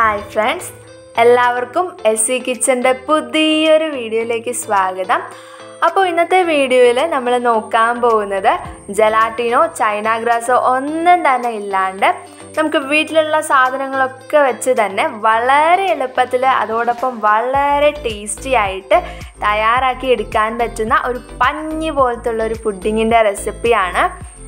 hi friends എല്ലാവർക്കും S C കിച്ചൻ്റെ പുതിയൊരു വീഡിയോയിലേക്ക് സ്വാഗതം അപ്പോൾ ഇന്നത്തെ വീഡിയോയിൽ നമ്മൾ നോക്കാൻ പോകുന്നത് ജലാറ്റിനോ ചൈന ഗ്രാസോ ഒന്നും തന്നെ ഇല്ലാണ്ട് നമുക്ക് വീട്ടിലുള്ള സാധനങ്ങളൊക്കെ വെച്ച് തന്നെ വളരെ എളുപ്പത്തിൽ അതോടൊപ്പം വളരെ ടേസ്റ്റി ആയിട്ട് തയ്യാറാക്കി എടുക്കാൻ പറ്റുന്ന ഒരു പഞ്ഞി പോലത്തുള്ള ഒരു പുഡിങ്ങിൻ്റെ റെസിപ്പിയാണ്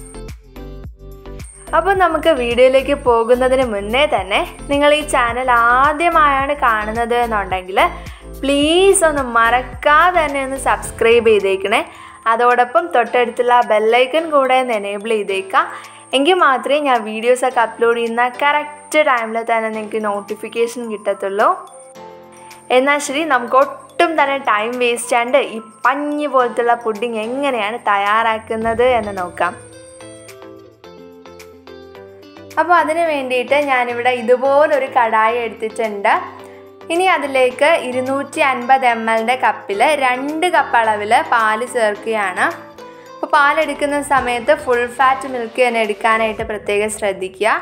അപ്പോൾ നമുക്ക് വീഡിയോയിലേക്ക് പോകുന്നതിന് മുന്നേ തന്നെ നിങ്ങൾ ഈ ചാനൽ ആദ്യമായാണ് കാണുന്നത് എന്നുണ്ടെങ്കിൽ പ്ലീസ് ഒന്ന് മറക്കാതെ തന്നെ ഒന്ന് സബ്സ്ക്രൈബ് ചെയ്തേക്കണേ അതോടൊപ്പം തൊട്ടടുത്തുള്ള ബെല്ലൈക്കൺ കൂടെ ഒന്ന് എനേബിൾ ചെയ്തേക്കാം എങ്കിൽ മാത്രമേ ഞാൻ വീഡിയോസൊക്കെ അപ്ലോഡ് ചെയ്യുന്ന കറക്റ്റ് ടൈമിൽ തന്നെ നിങ്ങൾക്ക് നോട്ടിഫിക്കേഷൻ കിട്ടത്തുള്ളൂ എന്നാൽ ശരി നമുക്ക് ഒട്ടും തന്നെ ടൈം വേസ്റ്റ് ചെയ്യാണ്ട് ഈ പഞ്ഞി പോലത്തുള്ള പുഡിങ് എങ്ങനെയാണ് തയ്യാറാക്കുന്നത് എന്ന് നോക്കാം അപ്പോൾ അതിന് വേണ്ടിയിട്ട് ഞാനിവിടെ ഇതുപോലൊരു കടായി എടുത്തിട്ടുണ്ട് ഇനി അതിലേക്ക് ഇരുന്നൂറ്റി അൻപത് എം എല്ലിൻ്റെ കപ്പിൽ രണ്ട് കപ്പ് അളവിൽ പാല് ചേർക്കുകയാണ് അപ്പോൾ പാലെടുക്കുന്ന സമയത്ത് ഫുൾ ഫാറ്റ് മിൽക്ക് തന്നെ എടുക്കാനായിട്ട് പ്രത്യേകം ശ്രദ്ധിക്കുക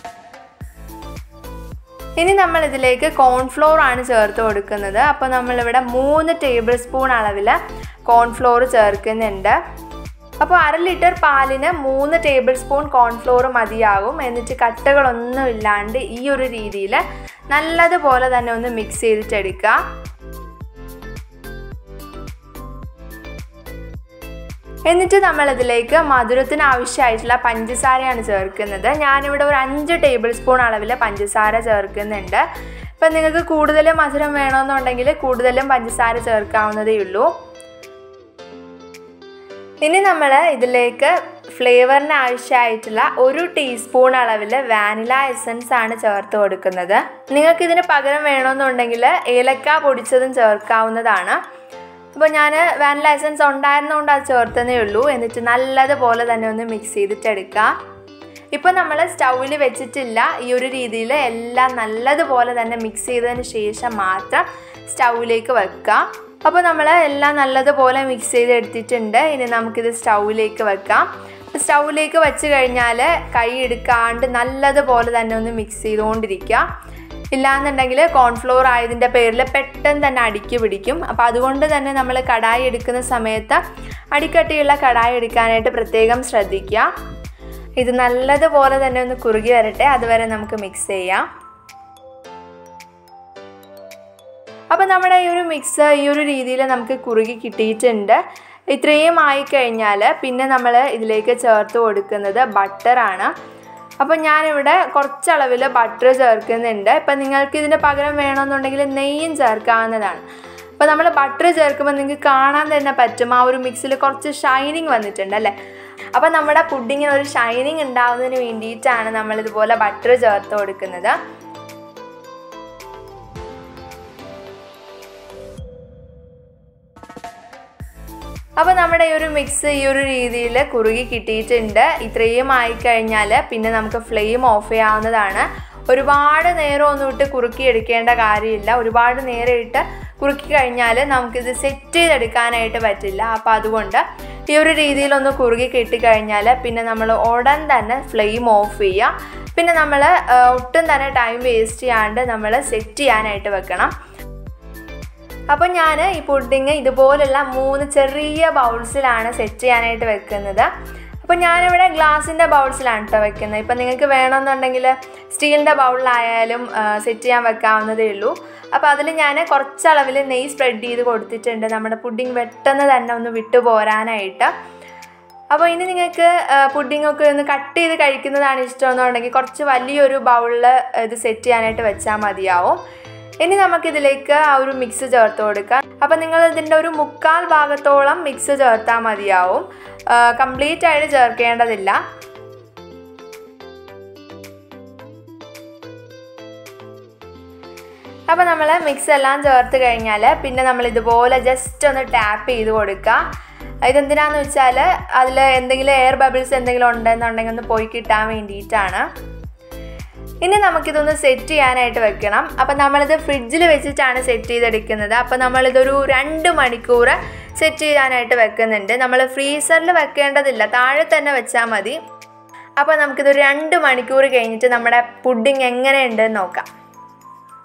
ഇനി നമ്മൾ ഇതിലേക്ക് കോൺഫ്ലോർ ആണ് ചേർത്ത് കൊടുക്കുന്നത് അപ്പോൾ നമ്മളിവിടെ മൂന്ന് ടേബിൾ സ്പൂൺ അളവിൽ കോൺഫ്ലോർ ചേർക്കുന്നുണ്ട് അപ്പോൾ അര ലിറ്റർ പാലിന് മൂന്ന് ടേബിൾ സ്പൂൺ കോൺഫ്ലോർ മതിയാകും എന്നിട്ട് കട്ടകളൊന്നും ഇല്ലാണ്ട് ഈ ഒരു രീതിയിൽ നല്ലതുപോലെ തന്നെ ഒന്ന് മിക്സ് ചെയ്തിട്ടെടുക്കുക എന്നിട്ട് നമ്മൾ ഇതിലേക്ക് മധുരത്തിന് ആവശ്യമായിട്ടുള്ള പഞ്ചസാരയാണ് ചേർക്കുന്നത് ഞാനിവിടെ ഒരു അഞ്ച് ടേബിൾ സ്പൂൺ അളവിൽ പഞ്ചസാര ചേർക്കുന്നുണ്ട് ഇപ്പം നിങ്ങൾക്ക് കൂടുതൽ മധുരം വേണമെന്നുണ്ടെങ്കിൽ കൂടുതലും പഞ്ചസാര ചേർക്കാവുന്നതേ ഉള്ളൂ ഇനി നമ്മൾ ഇതിലേക്ക് ഫ്ലേവറിന് ആവശ്യമായിട്ടുള്ള ഒരു ടീസ്പൂൺ അളവിൽ വാനില എസൻസ് ആണ് ചേർത്ത് കൊടുക്കുന്നത് നിങ്ങൾക്ക് ഇതിന് പകരം വേണമെന്നുണ്ടെങ്കിൽ ഏലക്ക പൊടിച്ചതും ചേർക്കാവുന്നതാണ് അപ്പോൾ ഞാൻ വാനില എസൻസ് ഉണ്ടായിരുന്നതുകൊണ്ട് അത് ചേർത്തതേ ഉള്ളൂ എന്നിട്ട് നല്ലതുപോലെ തന്നെ ഒന്ന് മിക്സ് ചെയ്തിട്ടെടുക്കുക ഇപ്പോൾ നമ്മൾ സ്റ്റൗവിൽ വെച്ചിട്ടില്ല ഈ ഒരു രീതിയിൽ എല്ലാം നല്ലതുപോലെ തന്നെ മിക്സ് ചെയ്തതിന് ശേഷം മാത്രം സ്റ്റൗവിലേക്ക് വെക്കുക അപ്പോൾ നമ്മൾ എല്ലാം നല്ലതുപോലെ മിക്സ് ചെയ്ത് എടുത്തിട്ടുണ്ട് ഇനി നമുക്കിത് സ്റ്റൗവിലേക്ക് വെക്കാം സ്റ്റൗവിലേക്ക് വെച്ച് കഴിഞ്ഞാൽ കൈ എടുക്കാണ്ട് നല്ലതുപോലെ തന്നെ ഒന്ന് മിക്സ് ചെയ്തുകൊണ്ടിരിക്കുക ഇല്ലാന്നുണ്ടെങ്കിൽ കോൺഫ്ലോർ ആയതിൻ്റെ പേരിൽ പെട്ടെന്ന് തന്നെ അടിക്ക് പിടിക്കും അപ്പോൾ അതുകൊണ്ട് തന്നെ നമ്മൾ കടായി എടുക്കുന്ന സമയത്ത് അടിക്കട്ടിയുള്ള കടായി എടുക്കാനായിട്ട് പ്രത്യേകം ശ്രദ്ധിക്കുക ഇത് നല്ലതുപോലെ തന്നെ ഒന്ന് കുറുകി വരട്ടെ അതുവരെ നമുക്ക് മിക്സ് ചെയ്യാം അപ്പോൾ നമ്മുടെ ഈ ഒരു മിക്സ് ഈ ഒരു രീതിയിൽ നമുക്ക് കുറുകി കിട്ടിയിട്ടുണ്ട് ഇത്രയും ആയിക്കഴിഞ്ഞാൽ പിന്നെ നമ്മൾ ഇതിലേക്ക് ചേർത്ത് കൊടുക്കുന്നത് ബട്ടറാണ് അപ്പോൾ ഞാനിവിടെ കുറച്ചളവിൽ ബട്ടർ ചേർക്കുന്നുണ്ട് ഇപ്പം നിങ്ങൾക്ക് ഇതിന് പകരം വേണമെന്നുണ്ടെങ്കിൽ നെയ്യും ചേർക്കാവുന്നതാണ് അപ്പോൾ നമ്മൾ ബട്ടർ ചേർക്കുമ്പോൾ നിങ്ങൾക്ക് കാണാൻ തന്നെ പറ്റും ആ ഒരു മിക്സിൽ കുറച്ച് ഷൈനിങ് വന്നിട്ടുണ്ട് അല്ലേ അപ്പോൾ നമ്മുടെ പുഡിങ്ങിന് ഒരു ഷൈനിങ് ഉണ്ടാവുന്നതിന് വേണ്ടിയിട്ടാണ് നമ്മളിതുപോലെ ബട്ടർ ചേർത്ത് കൊടുക്കുന്നത് അപ്പോൾ നമ്മുടെ ഈ ഒരു മിക്സ് ഈ ഒരു രീതിയിൽ കുറുകി കിട്ടിയിട്ടുണ്ട് ഇത്രയും ആയിക്കഴിഞ്ഞാൽ പിന്നെ നമുക്ക് ഫ്ലെയിം ഓഫ് ചെയ്യാവുന്നതാണ് ഒരുപാട് നേരം ഒന്നും ഇട്ട് കുറുക്കി എടുക്കേണ്ട കാര്യമില്ല ഒരുപാട് നേരം ഇട്ട് കുറുക്കി കഴിഞ്ഞാൽ നമുക്കിത് സെറ്റ് ചെയ്തെടുക്കാനായിട്ട് പറ്റില്ല അപ്പോൾ അതുകൊണ്ട് ഈ ഒരു രീതിയിലൊന്ന് കുറുകി കിട്ടിക്കഴിഞ്ഞാൽ പിന്നെ നമ്മൾ ഉടൻ തന്നെ ഫ്ലെയിം ഓഫ് ചെയ്യുക പിന്നെ നമ്മൾ ഒട്ടും തന്നെ ടൈം വേസ്റ്റ് ചെയ്യാണ്ട് നമ്മൾ സെറ്റ് ചെയ്യാനായിട്ട് വെക്കണം അപ്പോൾ ഞാൻ ഈ പുഡിങ് ഇതുപോലുള്ള മൂന്ന് ചെറിയ ബൗൾസിലാണ് സെറ്റ് ചെയ്യാനായിട്ട് വെക്കുന്നത് അപ്പോൾ ഞാനിവിടെ ഗ്ലാസിൻ്റെ ബൗൾസിലാണ് കേട്ടോ വെക്കുന്നത് ഇപ്പം നിങ്ങൾക്ക് വേണമെന്നുണ്ടെങ്കിൽ സ്റ്റീലിൻ്റെ ബൗളിലായാലും സെറ്റ് ചെയ്യാൻ വെക്കാവുന്നതേ ഉള്ളൂ അപ്പോൾ അതിൽ ഞാൻ കുറച്ചളവിൽ നെയ്യ് സ്പ്രെഡ് ചെയ്ത് കൊടുത്തിട്ടുണ്ട് നമ്മുടെ പുഡിങ് പെട്ടെന്ന് തന്നെ ഒന്ന് വിട്ടു പോരാനായിട്ട് അപ്പോൾ ഇനി നിങ്ങൾക്ക് പുഡിംഗ് ഒക്കെ ഒന്ന് കട്ട് ചെയ്ത് കഴിക്കുന്നതാണ് ഇഷ്ടമെന്നുണ്ടെങ്കിൽ കുറച്ച് വലിയൊരു ബൗളിൽ ഇത് സെറ്റ് ചെയ്യാനായിട്ട് വെച്ചാൽ മതിയാവും ഇനി നമുക്കിതിലേക്ക് ആ ഒരു മിക്സ് ചേർത്ത് കൊടുക്കാം അപ്പം നിങ്ങൾ ഇതിൻ്റെ ഒരു മുക്കാൽ ഭാഗത്തോളം മിക്സ് ചേർത്താൽ മതിയാവും കംപ്ലീറ്റ് ആയിട്ട് ചേർക്കേണ്ടതില്ല അപ്പോൾ നമ്മൾ മിക്സ് എല്ലാം ചേർത്ത് കഴിഞ്ഞാൽ പിന്നെ നമ്മൾ ഇതുപോലെ ജസ്റ്റ് ഒന്ന് ടാപ്പ് ചെയ്ത് കൊടുക്കുക ഇതെന്തിനാന്ന് വെച്ചാൽ അതിൽ എന്തെങ്കിലും എയർ ബബിൾസ് എന്തെങ്കിലും ഉണ്ടെന്നുണ്ടെങ്കിൽ ഒന്ന് പോയി കിട്ടാൻ വേണ്ടിയിട്ടാണ് ഇനി നമുക്കിതൊന്ന് സെറ്റ് ചെയ്യാനായിട്ട് വെക്കണം അപ്പം നമ്മളിത് ഫ്രിഡ്ജിൽ വെച്ചിട്ടാണ് സെറ്റ് ചെയ്തെടുക്കുന്നത് അപ്പം നമ്മളിതൊരു രണ്ട് മണിക്കൂർ സെറ്റ് ചെയ്യാനായിട്ട് വെക്കുന്നുണ്ട് നമ്മൾ ഫ്രീസറിൽ വെക്കേണ്ടതില്ല താഴെ തന്നെ വെച്ചാൽ മതി അപ്പോൾ നമുക്കിത് രണ്ട് മണിക്കൂർ കഴിഞ്ഞിട്ട് നമ്മുടെ പുഡിങ് എങ്ങനെയുണ്ടെന്ന് നോക്കാം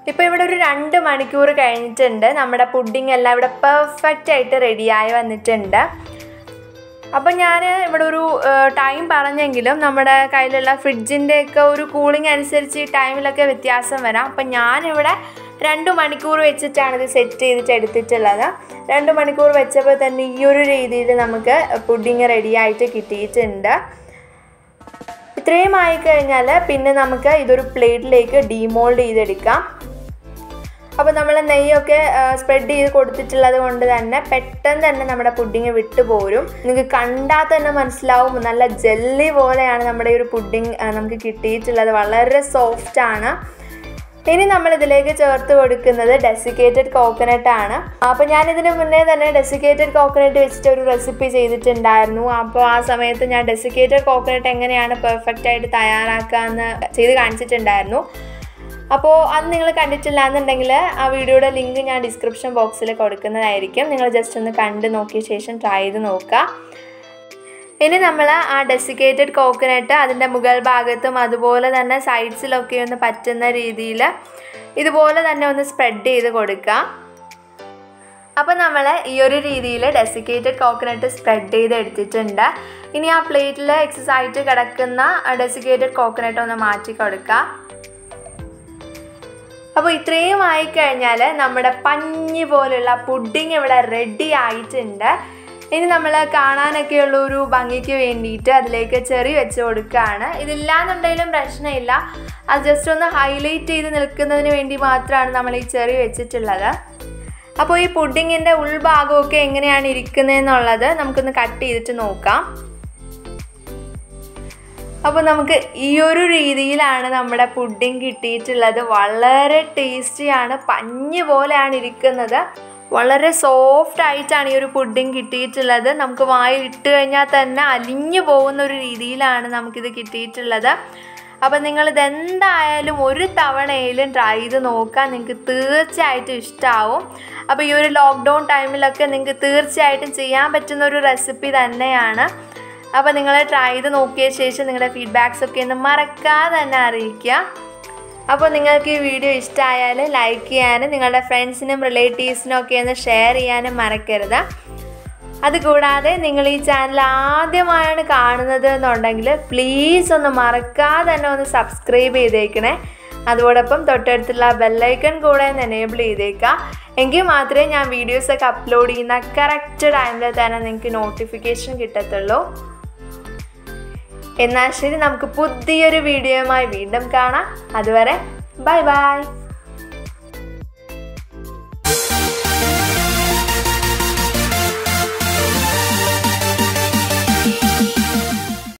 ഇപ്പോൾ ഇവിടെ ഒരു രണ്ട് മണിക്കൂർ കഴിഞ്ഞിട്ടുണ്ട് നമ്മുടെ പുഡിംഗ് എല്ലാം ഇവിടെ പെർഫെക്റ്റ് ആയിട്ട് റെഡിയായി വന്നിട്ടുണ്ട് അപ്പം ഞാൻ ഇവിടെ ഒരു ടൈം പറഞ്ഞെങ്കിലും നമ്മുടെ കയ്യിലുള്ള ഫ്രിഡ്ജിൻ്റെ ഒക്കെ ഒരു കൂളിംഗ് അനുസരിച്ച് ഈ ടൈമിലൊക്കെ വ്യത്യാസം വരാം അപ്പം ഞാനിവിടെ രണ്ട് മണിക്കൂർ വെച്ചിട്ടാണ് ഇത് സെറ്റ് ചെയ്തിട്ട് എടുത്തിട്ടുള്ളത് രണ്ട് മണിക്കൂർ വെച്ചപ്പോൾ തന്നെ ഈ ഒരു രീതിയിൽ നമുക്ക് പുഡിങ് റെഡി ആയിട്ട് കിട്ടിയിട്ടുണ്ട് ഇത്രയും ആയിക്കഴിഞ്ഞാൽ പിന്നെ നമുക്ക് ഇതൊരു പ്ലേറ്റിലേക്ക് ഡീമോൾഡ് ചെയ്തെടുക്കാം അപ്പോൾ നമ്മൾ നെയ്യൊക്കെ സ്പ്രെഡ് ചെയ്ത് കൊടുത്തിട്ടുള്ളത് കൊണ്ട് തന്നെ പെട്ടെന്ന് തന്നെ നമ്മുടെ പുഡിങ് വിട്ടുപോരും നിങ്ങൾക്ക് കണ്ടാൽ തന്നെ മനസ്സിലാവും നല്ല ജെല്ലി പോലെയാണ് നമ്മുടെ ഈ ഒരു പുഡിങ് നമുക്ക് കിട്ടിയിട്ടുള്ളത് വളരെ സോഫ്റ്റ് ആണ് ഇനി നമ്മൾ ഇതിലേക്ക് ചേർത്ത് കൊടുക്കുന്നത് ഡെസിക്കേറ്റഡ് കോക്കനട്ട് ആണ് അപ്പോൾ ഞാൻ ഇതിന് മുന്നേ തന്നെ ഡെസിക്കേറ്റഡ് കോക്കനട്ട് വെച്ചിട്ട് ഒരു റെസിപ്പി ചെയ്തിട്ടുണ്ടായിരുന്നു അപ്പോൾ ആ സമയത്ത് ഞാൻ ഡെസിക്കേറ്റഡ് കോക്കനട്ട് എങ്ങനെയാണ് പെർഫെക്റ്റ് ആയിട്ട് തയ്യാറാക്കുക എന്ന് ചെയ്ത് കാണിച്ചിട്ടുണ്ടായിരുന്നു അപ്പോൾ അത് നിങ്ങൾ കണ്ടിട്ടില്ല എന്നുണ്ടെങ്കിൽ ആ വീഡിയോയുടെ ലിങ്ക് ഞാൻ ഡിസ്ക്രിപ്ഷൻ ബോക്സിൽ കൊടുക്കുന്നതായിരിക്കും നിങ്ങൾ ജസ്റ്റ് ഒന്ന് കണ്ട് നോക്കിയ ശേഷം ട്രൈ ചെയ്ത് നോക്കുക ഇനി നമ്മൾ ആ ഡെസിക്കേറ്റഡ് കോക്കനട്ട് അതിൻ്റെ മുകൾ ഭാഗത്തും അതുപോലെ തന്നെ സൈഡ്സിലൊക്കെ ഒന്ന് പറ്റുന്ന രീതിയിൽ ഇതുപോലെ തന്നെ ഒന്ന് സ്പ്രെഡ് ചെയ്ത് കൊടുക്കുക അപ്പോൾ നമ്മൾ ഈ ഒരു രീതിയിൽ ഡെസിക്കേറ്റഡ് കോക്കനട്ട് സ്പ്രെഡ് ചെയ്ത് എടുത്തിട്ടുണ്ട് ഇനി ആ പ്ലേറ്റിൽ എക്സസ് ആയിട്ട് കിടക്കുന്ന ഡെസിക്കേറ്റഡ് കോക്കനട്ട് ഒന്ന് മാറ്റി കൊടുക്കുക അപ്പോൾ ഇത്രയും ആയിക്കഴിഞ്ഞാൽ നമ്മുടെ പഞ്ഞി പോലുള്ള പുഡിങ് ഇവിടെ റെഡി ആയിട്ടുണ്ട് ഇനി നമ്മൾ കാണാനൊക്കെയുള്ള ഒരു ഭംഗിക്ക് വേണ്ടിയിട്ട് അതിലേക്ക് ചെറി വെച്ച് കൊടുക്കുകയാണ് ഇതില്ലാന്നുണ്ടെങ്കിലും പ്രശ്നമില്ല അത് ജസ്റ്റ് ഒന്ന് ഹൈലൈറ്റ് ചെയ്ത് നിൽക്കുന്നതിന് വേണ്ടി മാത്രമാണ് നമ്മൾ ഈ ചെറി വെച്ചിട്ടുള്ളത് അപ്പോൾ ഈ പുഡിങ്ങിൻ്റെ ഉൾഭാഗമൊക്കെ എങ്ങനെയാണ് ഇരിക്കുന്നതെന്നുള്ളത് നമുക്കൊന്ന് കട്ട് ചെയ്തിട്ട് നോക്കാം അപ്പോൾ നമുക്ക് ഈ ഒരു രീതിയിലാണ് നമ്മുടെ പുഡിങ് കിട്ടിയിട്ടുള്ളത് വളരെ ടേസ്റ്റിയാണ് പഞ്ഞ് പോലെയാണ് ഇരിക്കുന്നത് വളരെ സോഫ്റ്റ് ആയിട്ടാണ് ഈ ഒരു പുഡിങ് കിട്ടിയിട്ടുള്ളത് നമുക്ക് വായിൽ ഇട്ട് കഴിഞ്ഞാൽ തന്നെ അലിഞ്ഞു പോകുന്ന ഒരു രീതിയിലാണ് നമുക്കിത് കിട്ടിയിട്ടുള്ളത് അപ്പം നിങ്ങളിത് എന്തായാലും ഒരു തവണയിലും ട്രൈ ചെയ്ത് നോക്കാൻ നിങ്ങൾക്ക് തീർച്ചയായിട്ടും ഇഷ്ടമാവും അപ്പോൾ ഈ ഒരു ലോക്ക്ഡൗൺ ടൈമിലൊക്കെ നിങ്ങൾക്ക് തീർച്ചയായിട്ടും ചെയ്യാൻ പറ്റുന്ന ഒരു റെസിപ്പി തന്നെയാണ് അപ്പോൾ നിങ്ങൾ ട്രൈ ചെയ്ത് നോക്കിയ ശേഷം നിങ്ങളുടെ ഫീഡ്ബാക്സ് ഒക്കെ ഒന്ന് മറക്കാതെ തന്നെ അറിയിക്കുക അപ്പോൾ നിങ്ങൾക്ക് ഈ വീഡിയോ ഇഷ്ടമായാൽ ലൈക്ക് ചെയ്യാനും നിങ്ങളുടെ ഫ്രണ്ട്സിനും റിലേറ്റീവ്സിനും ഒക്കെ ഒന്ന് ഷെയർ ചെയ്യാനും മറക്കരുത് അതുകൂടാതെ നിങ്ങൾ ഈ ചാനൽ ആദ്യമായാണ് കാണുന്നത് എന്നുണ്ടെങ്കിൽ പ്ലീസ് ഒന്ന് മറക്കാതെ തന്നെ ഒന്ന് സബ്സ്ക്രൈബ് ചെയ്തേക്കണേ അതോടൊപ്പം തൊട്ടടുത്തുള്ള ബെല്ലൈക്കൺ കൂടെ ഒന്ന് എനേബിൾ ചെയ്തേക്കാം എങ്കിൽ മാത്രമേ ഞാൻ വീഡിയോസൊക്കെ അപ്ലോഡ് ചെയ്യുന്ന കറക്റ്റ് ടൈമിൽ തന്നെ നിങ്ങൾക്ക് നോട്ടിഫിക്കേഷൻ കിട്ടത്തുള്ളൂ എന്നാൽ ശരി നമുക്ക് പുതിയൊരു വീഡിയോയുമായി വീണ്ടും കാണാം അതുവരെ ബൈ ബൈ